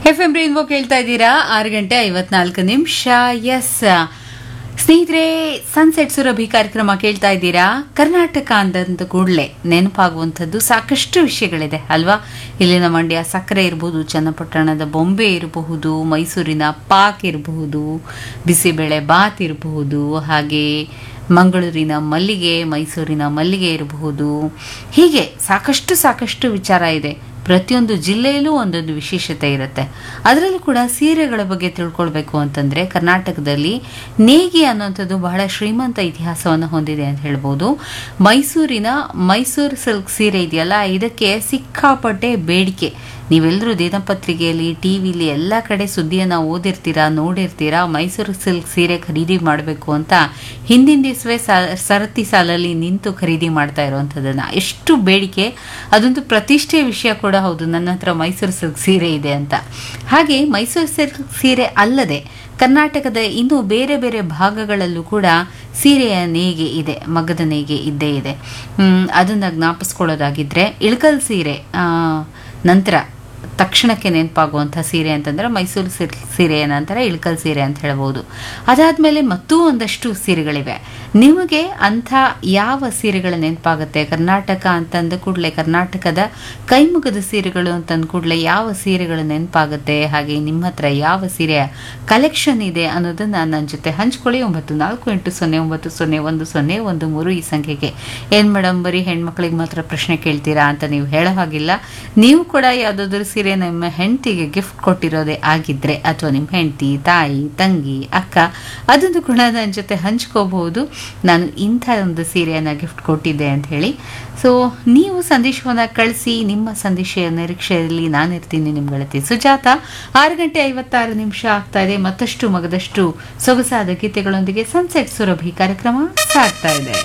F M rainbow ಕೇಳ್ತಾ ಇದ್ದೀರಾ ಆರು ಗಂಟೆ ಐವತ್ನಾಲ್ಕು ನಿಮಿಷ ಎಸ್ ಸ್ನೇಹಿತರೆ ಸನ್ಸೆಟ್ ಸುರಭಿ ಕಾರ್ಯಕ್ರಮ ಕೇಳ್ತಾ ಇದ್ದೀರಾ ಕರ್ನಾಟಕ ಅಂದಂತ ಕೂಡಲೇ ನೆನಪಾಗುವಂಥದ್ದು ಸಾಕಷ್ಟು ವಿಷಯಗಳಿದೆ ಅಲ್ವಾ ಇಲ್ಲಿನ ಮಂಡ್ಯ ಸಕ್ಕರೆ ಇರಬಹುದು ಚನ್ನಪಟ್ಟಣದ ಬೊಂಬೆ ಇರಬಹುದು ಮೈಸೂರಿನ ಪಾಕ್ ಇರಬಹುದು ಬಿಸಿಬೇಳೆ ಬಾತ್ ಇರಬಹುದು ಹಾಗೆ ಮಂಗಳೂರಿನ ಮಲ್ಲಿಗೆ ಮೈಸೂರಿನ ಮಲ್ಲಿಗೆ ಇರಬಹುದು ಹೀಗೆ ಸಾಕಷ್ಟು ಸಾಕಷ್ಟು ವಿಚಾರ ಇದೆ ಪ್ರತಿಯೊಂದು ಜಿಲ್ಲೆಯಲ್ಲೂ ಒಂದೊಂದು ವಿಶೇಷತೆ ಇರುತ್ತೆ ಅದರಲ್ಲೂ ಕೂಡ ಸೀರೆಗಳ ಬಗ್ಗೆ ತಿಳ್ಕೊಳ್ಬೇಕು ಅಂತಂದ್ರೆ ಕರ್ನಾಟಕದಲ್ಲಿ ನೇಗಿ ಅನ್ನುವಂಥದ್ದು ಬಹಳ ಶ್ರೀಮಂತ ಇತಿಹಾಸವನ್ನು ಹೊಂದಿದೆ ಅಂತ ಹೇಳ್ಬೋದು ಮೈಸೂರಿನ ಮೈಸೂರು ಸಿಲ್ಕ್ ಸೀರೆ ಇದೆಯಲ್ಲ ಇದಕ್ಕೆ ಸಿಕ್ಕಾಪಟ್ಟೆ ಬೇಡಿಕೆ ನೀವೆಲ್ಲರೂ ದಿನಪತ್ರಿಕೆಯಲ್ಲಿ ಟಿ ವಿಲಿ ಎಲ್ಲ ಕಡೆ ಸುದ್ದಿಯನ್ನು ಓದಿರ್ತೀರಾ ನೋಡಿರ್ತೀರಾ ಮೈಸೂರು ಸಿಲ್ಕ್ ಸೀರೆ ಖರೀದಿ ಮಾಡಬೇಕು ಅಂತ ಹಿಂದಿನ ದಿವಸವೇ ಸರತಿ ಸಾಲಲ್ಲಿ ನಿಂತು ಖರೀದಿ ಮಾಡ್ತಾ ಇರುವಂಥದ್ದನ್ನು ಎಷ್ಟು ಬೇಡಿಕೆ ಅದೊಂದು ಪ್ರತಿಷ್ಠೆಯ ವಿಷಯ ಕೂಡ ಹೌದು ನನ್ನ ಹತ್ರ ಮೈಸೂರು ಸಿಲ್ಕ್ ಸೀರೆ ಇದೆ ಅಂತ ಹಾಗೆ ಮೈಸೂರು ಸಿಲ್ಕ್ ಸೀರೆ ಅಲ್ಲದೆ ಕರ್ನಾಟಕದ ಇನ್ನು ಬೇರೆ ಬೇರೆ ಭಾಗಗಳಲ್ಲೂ ಕೂಡ ಸೀರೆಯ ನೇಗೆ ಇದೆ ಮಗದ ನೇಗೆ ಇದ್ದೇ ಇದೆ ಅದನ್ನು ಜ್ಞಾಪಿಸ್ಕೊಳ್ಳೋದಾಗಿದ್ರೆ ಇಳಕಲ್ ಸೀರೆ ನಂತರ ತಕ್ಷಣಕ್ಕೆ ನೆನಪಾಗುವಂಥ ಸೀರೆ ಅಂತಂದ್ರೆ ಮೈಸೂರು ಸಿಲ್ಕ್ ಸೀರೆಯ ನಂತರ ಇಳಕಲ್ ಸೀರೆ ಅಂತ ಹೇಳ್ಬೋದು ಅದಾದಮೇಲೆ ಮತ್ತೂ ಒಂದಷ್ಟು ಸೀರೆಗಳಿವೆ ನಿಮಗೆ ಅಂಥ ಯಾವ ಸೀರೆಗಳ ನೆನಪಾಗುತ್ತೆ ಕರ್ನಾಟಕ ಅಂತಂದ ಕೂಡಲೇ ಕರ್ನಾಟಕದ ಕೈಮುಗದ ಸೀರೆಗಳು ಅಂತಂದ ಕೂಡಲೇ ಯಾವ ಸೀರೆಗಳು ನೆನಪಾಗುತ್ತೆ ಹಾಗೆ ನಿಮ್ಮ ಹತ್ರ ಯಾವ ಸೀರೆಯ ಕಲೆಕ್ಷನ್ ಇದೆ ಅನ್ನೋದನ್ನ ನನ್ನ ಜೊತೆ ಹಂಚ್ಕೊಳ್ಳಿ ಒಂಬತ್ತು ನಾಲ್ಕು ಎಂಟು ಸೊನ್ನೆ ಒಂಬತ್ತು ಸೊನ್ನೆ ಒಂದು ಸೊನ್ನೆ ಒಂದು ಮೂರು ಈ ಸಂಖ್ಯೆಗೆ ಏನು ಮೇಡಮ್ ಬರೀ ಹೆಣ್ಮಕ್ಳಿಗೆ ಮಾತ್ರ ಪ್ರಶ್ನೆ ಕೇಳ್ತೀರಾ ಅಂತ ನೀವು ಹೇಳೋ ಹಾಗಿಲ್ಲ ನೀವು ಕೂಡ ಯಾವುದಾದ್ರೂ ಸೀರೆ ನಿಮ್ಮ ಹೆಂಡತಿಗೆ ಗಿಫ್ಟ್ ಕೊಟ್ಟಿರೋದೇ ಆಗಿದ್ರೆ ಅಥವಾ ನಿಮ್ಮ ಹೆಂಡತಿ ತಾಯಿ ತಂಗಿ ಅಕ್ಕ ಅದನ್ನು ಕೂಡ ನನ್ನ ಜೊತೆ ಹಂಚ್ಕೋಬಹುದು ನಾನು ಇಂಥ ಒಂದು ಸೀರೆಯನ್ನು ಗಿಫ್ಟ್ ಕೊಟ್ಟಿದ್ದೆ ಅಂತ ಹೇಳಿ ಸೊ ನೀವು ಸಂದೇಶವನ್ನು ಕಳಿಸಿ ನಿಮ್ಮ ಸಂದೇಶ ನಿರೀಕ್ಷೆಯಲ್ಲಿ ನಾನಿರ್ತೀನಿ ನಿಮ್ಮ ಗೆಳತಿ ಸುಜಾತ ಆರು ಗಂಟೆ ಐವತ್ತಾರು ನಿಮಿಷ ಆಗ್ತಾ ಇದೆ ಮತ್ತಷ್ಟು ಮಗದಷ್ಟು ಸೊಗಸಾದ ಗೀತೆಗಳೊಂದಿಗೆ ಸನ್ಸೆಟ್ ಸುರಭಿ ಕಾರ್ಯಕ್ರಮ ಸಾಗ್ತಾ ಇದೆ